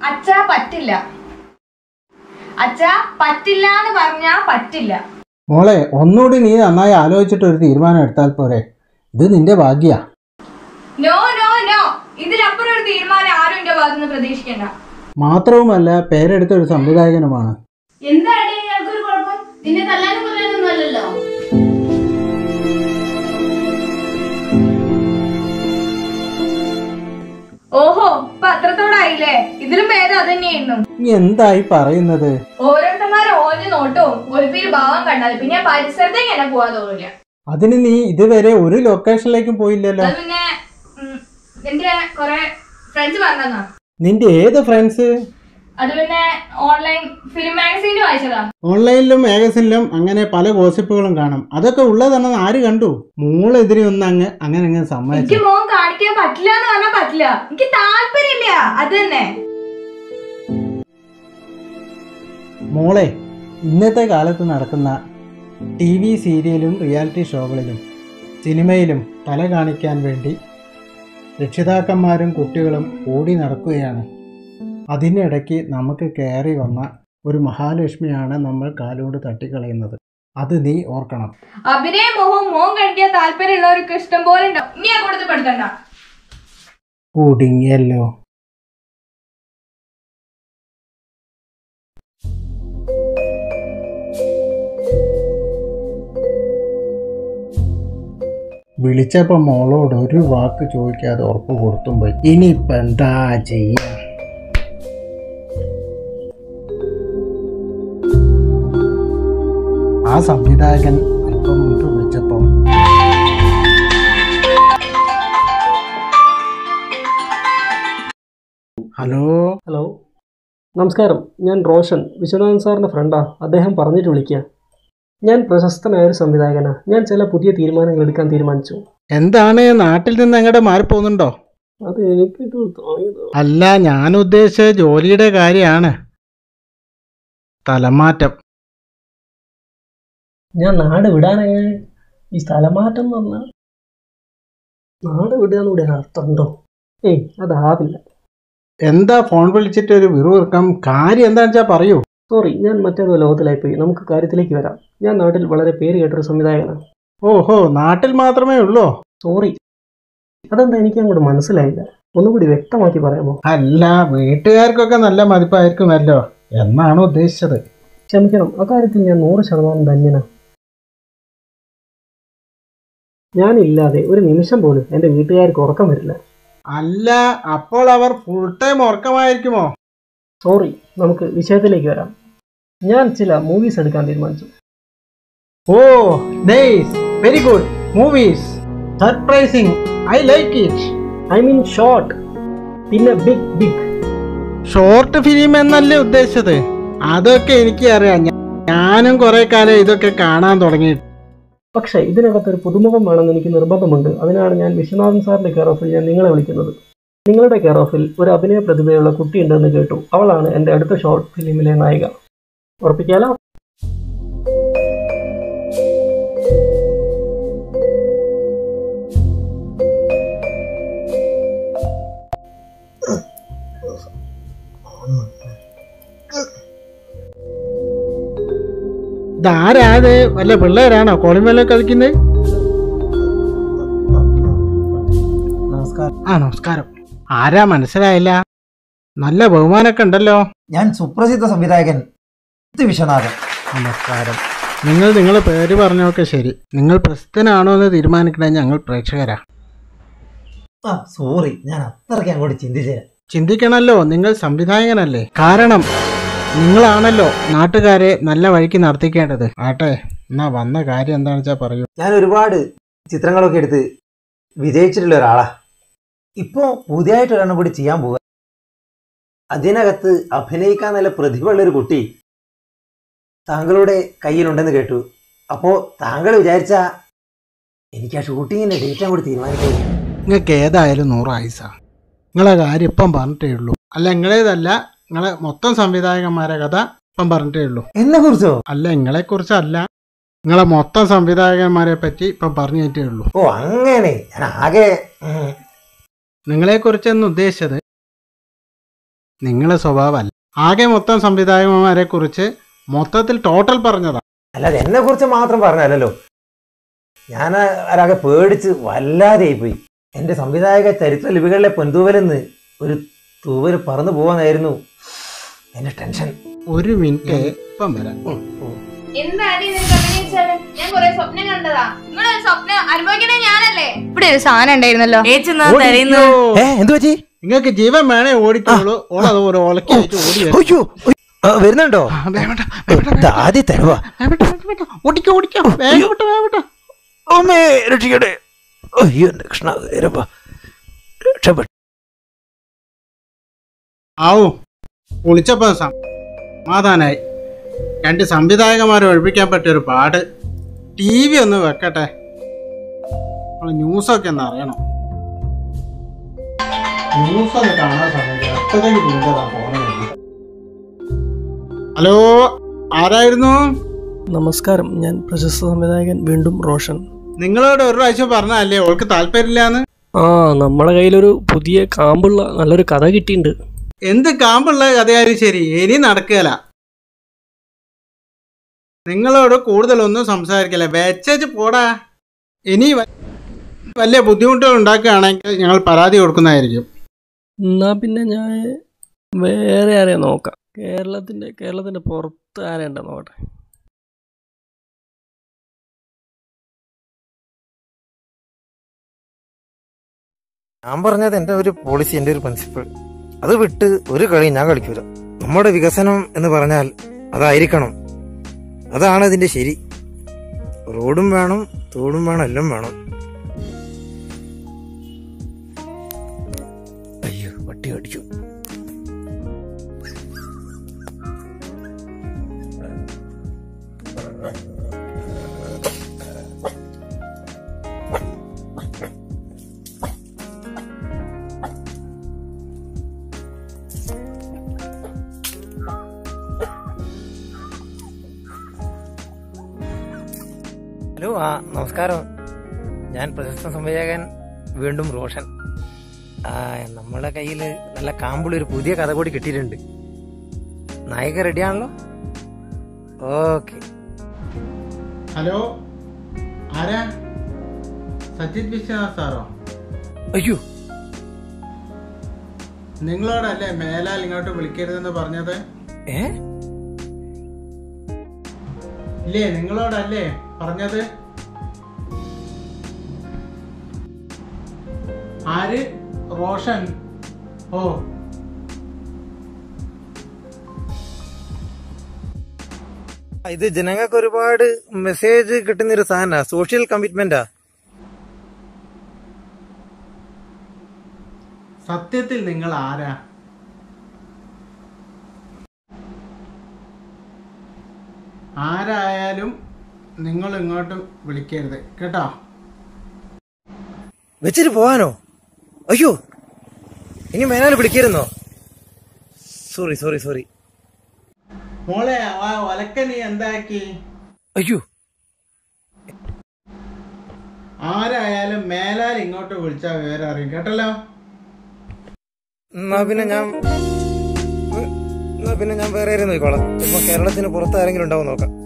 അച്ഛാ പറ്റില്ല അച്ഛാ പറ്റില്ല എന്ന് പറഞ്ഞാ പറ്റില്ല മോളെ ഒന്നുകൂടി നീ നന്നായി ആലോചിച്ചിട്ട് ഒരു തീരുമാനം എടുത്താൽ പോരെ ഇത് നിന്റെ ഭാഗ്യ നോ നോ നോ ഇതിലപ്പുറം ഒരു തീരുമാനം ആരും എന്റെ ഭാഗത്തുനിന്ന് പ്രതീക്ഷിക്കണ്ട മാത്രവുമല്ല പേരെടുത്ത ഒരു സംവിധായകനുമാണ് എന്താണ് ഞങ്ങൾക്കൊരു കുഴപ്പം നിന്നെ തല്ലാനും കൊല്ലാനൊന്നും അല്ലല്ലോ ഓഹോ ഇപ്പൊ അത്രത്തോടായില്ലേ ഇതിലും ഭേദം അത് തന്നെയായിരുന്നു നീ എന്തായി പറയുന്നത് ഓരോരുത്തന്മാർ ഓഞ്ഞു നോട്ടവും ഒരു ഭാവം കണ്ടാൽ പിന്നെ പരിസരത്തേക്ക് എന്നെ പോവാൻ തോന്നില്ല അതിന് നീ ഇതുവരെ ഒരു ലൊക്കേഷനിലേക്കും പോയില്ലല്ലോ അത് പിന്നെ ഉം, എന്റെ കൊറേ ഫ്രണ്ട്സ് പറഞ്ഞതാ നിന്റെ ഏത് ഫ്രണ്ട്സ് അത് പിന്നെ ഓൺലൈൻ ഫിലിം മാഗസീനിൽ വായിച്ചതാ ഓൺലൈനിലും മാഗസിനിലും അങ്ങനെ പല ഗോസിപ്പുകളും കാണും അതൊക്കെ ഉള്ളതാണെന്ന് ആര് കണ്ടു മോളെതിരെ ഒന്ന് അങ്ങ് അങ്ങനെ അങ്ങ് എനിക്ക് സമ്മതിച്ചു മോൻ കാണിക്കാൻ പറ്റില്ല എന്ന് പറഞ്ഞാൽ പറ്റില്ല എനിക്ക് താല്പര്യമില്ല അത് തന്നെ മോളെ ഇന്നത്തെ കാലത്ത് നടക്കുന്ന ടി വി സീരിയലും റിയാലിറ്റി ഷോകളിലും സിനിമയിലും തല കാണിക്കാൻ വേണ്ടി രക്ഷിതാക്കന്മാരും കുട്ടികളും ഓടി നടക്കുകയാണ് അതിനിടയ്ക്ക് നമുക്ക് കയറി വന്ന ഒരു മഹാലക്ഷ്മിയാണ് നമ്മൾ കാലോട് തട്ടിക്കളയുന്നത് അത് നീ ഓർക്കണം അഭിനയ മോഹവും മോൻ കഴിക്കാൻ താല്പര്യമുള്ളവർക്ക് ഇഷ്ടം പോലെ ഉണ്ടാവും ഇനി ആ കൊടുത്ത് പെടുത്തണ്ട കുടുങ്ങിയല്ലോ വിളിച്ചപ്പോ മോളോട് ഒരു വാക്ക് ചോദിക്കാതെ ഉറപ്പ് കൊടുത്തും പോയി ഇനിയിപ്പോ എന്താ ചെയ്യാ ആ സംവിധായകൻ അല്പം മുൻപ് വിളിച്ചപ്പോ ഹലോ ഹലോ നമസ്കാരം ഞാൻ റോഷൻ വിശ്വനാഥൻ സാറിൻ്റെ ഫ്രണ്ടാ അദ്ദേഹം പറഞ്ഞിട്ട് വിളിക്കുക ഞാൻ പ്രശസ്തനായ ഒരു സംവിധായകനാ ഞാൻ ചില പുതിയ തീരുമാനങ്ങൾ എടുക്കാൻ തീരുമാനിച്ചു എന്താണ് നാട്ടിൽ നിന്ന് എങ്ങോട്ട് മാറിപ്പോകുന്നുണ്ടോ അത് എനിക്കിട്ട് തോന്നിയത് അല്ല ഞാൻ ഉദ്ദേശിച്ച ജോലിയുടെ കാര്യമാണ് സ്ഥലമാറ്റം ഞാൻ നാട് വിടാനെങ്ങനെ ഈ സ്ഥലമാറ്റം എന്ന് പറഞ്ഞാൽ നാട് വിടുക എന്നൂടെ അർത്ഥമുണ്ടോ ഏയ് അതാവില്ല എന്താ ഫോൺ വിളിച്ചിട്ട് ഒരു വിറുവിറുക്കം കാര്യം എന്താണെന്ന് വെച്ചാൽ പറയൂ സോറി ഞാൻ മറ്റേതോ ലോകത്തിലായി പോയി നമുക്ക് കാര്യത്തിലേക്ക് വരാം ഞാൻ നാട്ടിൽ വളരെ പേര് കേട്ടൊരു സംവിധായകനാണ് ഓഹോ നാട്ടിൽ മാത്രമേ ഉള്ളൂ സോറി അതെന്താ എനിക്ക് അങ്ങോട്ട് മനസ്സിലായില്ല ഒന്നുകൂടി വ്യക്തമാക്കി പറയാമോ അല്ല വീട്ടുകാർക്കൊക്കെ നല്ല മതിപ്പായിരിക്കുമല്ലോ എന്നാണ് ഉദ്ദേശിച്ചത് ക്ഷമിക്കണം അക്കാര്യത്തിൽ ഞാൻ നൂറ് ശതമാനം ധന്യനാണ് ഞാനില്ലാതെ ഒരു നിമിഷം പോലും എൻ്റെ വീട്ടുകാർക്ക് ഉറക്കം വരില്ല അല്ല അപ്പോൾ അവർ ഫുൾ ടൈം ഉറക്കമായിരിക്കുമോ സോറി നമുക്ക് വിഷയത്തിലേക്ക് വരാം ഞാൻ ചില മൂവീസ് എടുക്കാൻ തീരുമാനിച്ചു oh nice very good movies surprising I like it I mean short പിന്നെ ബിഗ് ബിഗ് ഷോർട്ട് ഫിലിം എന്നല്ലേ ഉദ്ദേശിച്ചത് അതൊക്കെ എനിക്ക് അറിയാം ഞാ- ഞാനും കുറെ കാലം ഇതൊക്കെ കാണാൻ തുടങ്ങി പക്ഷേ ഇതിനകത്ത് ഒരു പുതുമുഖം വേണമെന്ന് എനിക്ക് നിർബന്ധമുണ്ട് അതിനാണ് ഞാൻ വിശ്വനാഥൻ സാറിന്റെ കെയർ ഓഫിൽ ഞാൻ നിങ്ങളെ വിളിക്കുന്നത് നിങ്ങളുടെ കെയർ ഓഫിൽ ഒരു അഭിനയ പ്രതിഭയുള്ള കുട്ടിയുണ്ടെന്ന് കേട്ടു അവളാണ് എൻ്റെ അടുത്ത ഷോർട്ട് ഫിലിമിലെ നായിക ഉറപ്പിക്കാലോ ഇതാരാത് വല്ല പിള്ളേരാണോ കോളിമേല കളിക്കുന്നത് നമസ്കാരം ആ നമസ്കാരം ആരാ മനസ്സിലായില്ല നല്ല ബഹുമാനമൊക്കെ ഉണ്ടല്ലോ ഞാൻ സുപ്രസിദ്ധ സംവിധായകൻ ഇത് വിശ്വനാഥൻ നമസ്കാരം നിങ്ങൾ നിങ്ങളെ പേര് പറഞ്ഞൊക്കെ ശരി നിങ്ങൾ പ്രസിദ്ധനാണോ എന്ന് തീരുമാനിക്കണേ ഞങ്ങൾ പ്രേക്ഷകരാ ആ സോറി ഞാൻ അത്രയ്ക്ക് അങ്ങോട്ട് ചിന്തിച്ചില്ല ചിന്തിക്കണമല്ലോ നിങ്ങൾ സംവിധായകനല്ലേ കാരണം നിങ്ങളാണല്ലോ നാട്ടുകാരെ നല്ല വഴിക്ക് നടത്തിക്കേണ്ടത് ആട്ടെ എന്നാ വന്ന കാര്യം എന്താണെന്ന് വെച്ചാൽ പറയൂ ഞാൻ ഒരുപാട് ചിത്രങ്ങളൊക്കെ എടുത്ത് വിജയിച്ചിട്ടുള്ള ഒരാളാ ഇപ്പോൾ പുതിയതായിട്ട് ഒരെണ്ണം കൂടി ചെയ്യാൻ പോവുക അതിനകത്ത് അഭിനയിക്കാൻ നല്ല പ്രതിഭയുള്ള ഒരു കുട്ടി താങ്കളുടെ കയ്യിലുണ്ടെന്ന് കേട്ടു അപ്പോൾ താങ്കൾ വിചാരിച്ച എനിക്ക് ആ ഷൂട്ടിങ്ങിന്റെ ഡേറ്റ് അങ്ങോട്ട് തീരുമാനിക്കുക നിങ്ങൾക്ക് ഏതായാലും നൂറ് ആയുസ നിങ്ങളെ കാര്യം ഇപ്പം പറഞ്ഞിട്ടേ ഉള്ളൂ അല്ല നിങ്ങളേതല്ല നിങ്ങളെ മൊത്തം സംവിധായകന്മാരെ കഥ ഇപ്പം പറഞ്ഞിട്ടേ ഉള്ളൂ എന്നെ കുറിച്ചോ അല്ല നിങ്ങളെക്കുറിച്ചല്ല നിങ്ങളെ മൊത്തം സംവിധായകന്മാരെ പറ്റി ഇപ്പം പറഞ്ഞു തന്നിട്ടേ ഉള്ളൂ ഓ അങ്ങനെ ഞാൻ ആകെ ഉം, നിങ്ങളെക്കുറിച്ചെന്ന് ഉദ്ദേശിച്ചത് നിങ്ങളെ സ്വഭാവമല്ല ആകെ മൊത്തം സംവിധായകന്മാരെ കുറിച്ച് മൊത്തത്തിൽ ടോട്ടൽ പറഞ്ഞതാ അല്ലാതെ എന്നെ കുറിച്ച് മാത്രം പറഞ്ഞല്ലോ ഞാൻ ഒരാകെ പേടിച്ച് വല്ലാതെയായി പോയി എന്റെ സംവിധായക ചരിത്ര ലിപികളിലെ പൊന്തൂവലെന്ന് ഒരു തൂവല് പറന്നു പോവാന്നായിരുന്നു എന്റെ ടെൻഷൻ ഒരു മിനിറ്റ് ഇപ്പം വരാം എന്താണ് ഇതിന് അഭിനയിച്ചാല് ഞാൻ കുറെ സ്വപ്നം കണ്ടതാ നിങ്ങളെ സ്വപ്നം അനുഭവിക്കണേ ഞാനല്ലേ ഇവിടെ ഒരു സാധനം ഉണ്ടായിരുന്നല്ലോ ഓടിക്കോ. ഏ എന്തു പറ്റി നിങ്ങൾക്ക് ജീവൻ വേണേ ഓടിക്കോളൂ ഓളത് ഒരു ഒലക്കി വെച്ച് ഓടി വരും. അയ്യോ ആ, വരുന്നുണ്ടോ ആ, വേഗം വിട്ടോ, ഇത് ആദ്യ തരവാ വേഗം വിട്ടോ, വേഗം വിട്ടോ. ഓടിക്കോ ഓടിക്കോ വേഗം വിട്ടോ, വേഗം വിട്ടോ. അമ്മേ രക്ഷിക്കട്ടെ അയ്യോ എന്റെ കൃഷ്ണ രൂപ രക്ഷപ്പെട്ടു ആവും വിളിച്ചപ്പോ സമാധാനായി രണ്ട് സംവിധായകന്മാരെ ഒഴിപ്പിക്കാൻ പറ്റിയ ഒരു പാട് ടി വി ഒന്ന് വെക്കട്ടെ നമ്മള് ന്യൂസൊക്കെ ഒന്ന് അറിയണം ന്യൂസ് ഒന്ന് കാണാൻ സമയം അത്രയ്ക്ക് ദുരിതതാ ഫോണിൽ ഹലോ ആരായിരുന്നു നമസ്കാരം ഞാൻ പ്രശസ്ത സംവിധായകൻ വീണ്ടും റോഷൻ നിങ്ങളോട് ഒരു പ്രാവശ്യം പറഞ്ഞല്ലേ ഓൾക്ക് താല്പര്യമില്ലാന്ന് ആ നമ്മളെ കയ്യിലൊരു പുതിയ കാമ്പുള്ള നല്ലൊരു കഥ കിട്ടിയിട്ടുണ്ട് എന്ത് കാമ്പുള്ള കഥയായാലും ശരി ഇനി നടക്കുകയില്ല നിങ്ങളോട് കൂടുതലൊന്നും സംസാരിക്കില്ല വെച്ചേച്ച് പോടാ ഇനി വ- വലിയ ബുദ്ധിമുട്ടുകൾ ഉണ്ടാക്കുകയാണെങ്കിൽ ഞങ്ങൾ പരാതി കൊടുക്കുന്നതായിരിക്കും എന്നാ പിന്നെ ഞാൻ വേറെ ആരെയാ നോക്കാം കേരളത്തിന്റെ കേരളത്തിന്റെ പുറത്ത് ആരെയുണ്ട നോക്കട്ടെ ഞാൻ പറഞ്ഞത് എന്റെ ഒരു പോളിസി എന്റെ ഒരു പ്രിൻസിപ്പിൾ അത് വിട്ട് ഒരു കളി ഞാൻ കളിക്കൂല നമ്മുടെ വികസനം എന്ന് പറഞ്ഞാൽ അതായിരിക്കണം അതാണ് അതിന്റെ ശരി റോഡും വേണം തോടും വേണം എല്ലാം വേണം അയ്യോ വട്ടി അടിച്ചു ഹലോ ആ നമസ്കാരം ഞാൻ പ്രശസ്ത സംവിധായകൻ വീണ്ടും റോഷൻ ആ നമ്മളെ കയ്യിൽ നല്ല കാമ്പുള്ള ഒരു പുതിയ കഥ കൂടി കിട്ടിയിട്ടുണ്ട് നായിക റെഡിയാണല്ലോ ഓക്കെ ഹലോ ആരാ സജിത് വിശ്വനാഥ് സാറോ അയ്യോ നിങ്ങളോടല്ലേ മേലാൽ ഇങ്ങോട്ട് വിളിക്കരുതെന്ന് പറഞ്ഞത് ഏ ഇല്ലേ നിങ്ങളോടല്ലേ പറഞ്ഞത് ആര് റോഷൻ ഓ ഇത് ജനങ്ങൾക്ക് ഒരുപാട് മെസ്സേജ് കിട്ടുന്ന ഒരു സാധന സോഷ്യൽ കമ്മിറ്റ്മെന്റാ സത്യത്തിൽ നിങ്ങൾ ആരാ ആരായാലും നിങ്ങൾ ഇങ്ങോട്ട് വിളിക്കരുത് കേട്ടോ വെച്ചിട്ട് പോവാനോ അയ്യോ ഇനി മേനാല് വിളിക്കായിരുന്നോ സോറി സോറി സോറി മോളെ ആ ഒലക്ക നീ എന്താക്കി അയ്യോ ആരായാലും മേലാൽ ഇങ്ങോട്ട് വിളിച്ചാൽ വിവരം അറിയും കേട്ടല്ലോ എന്നാ പിന്നെ ഞാൻ എന്നാ പിന്നെ ഞാൻ വേറെ ആരെയും നോക്കിക്കോളാം ഇപ്പൊ കേരളത്തിന് പുറത്ത് ആരെങ്കിലും ഉണ്ടാവും നോക്കാം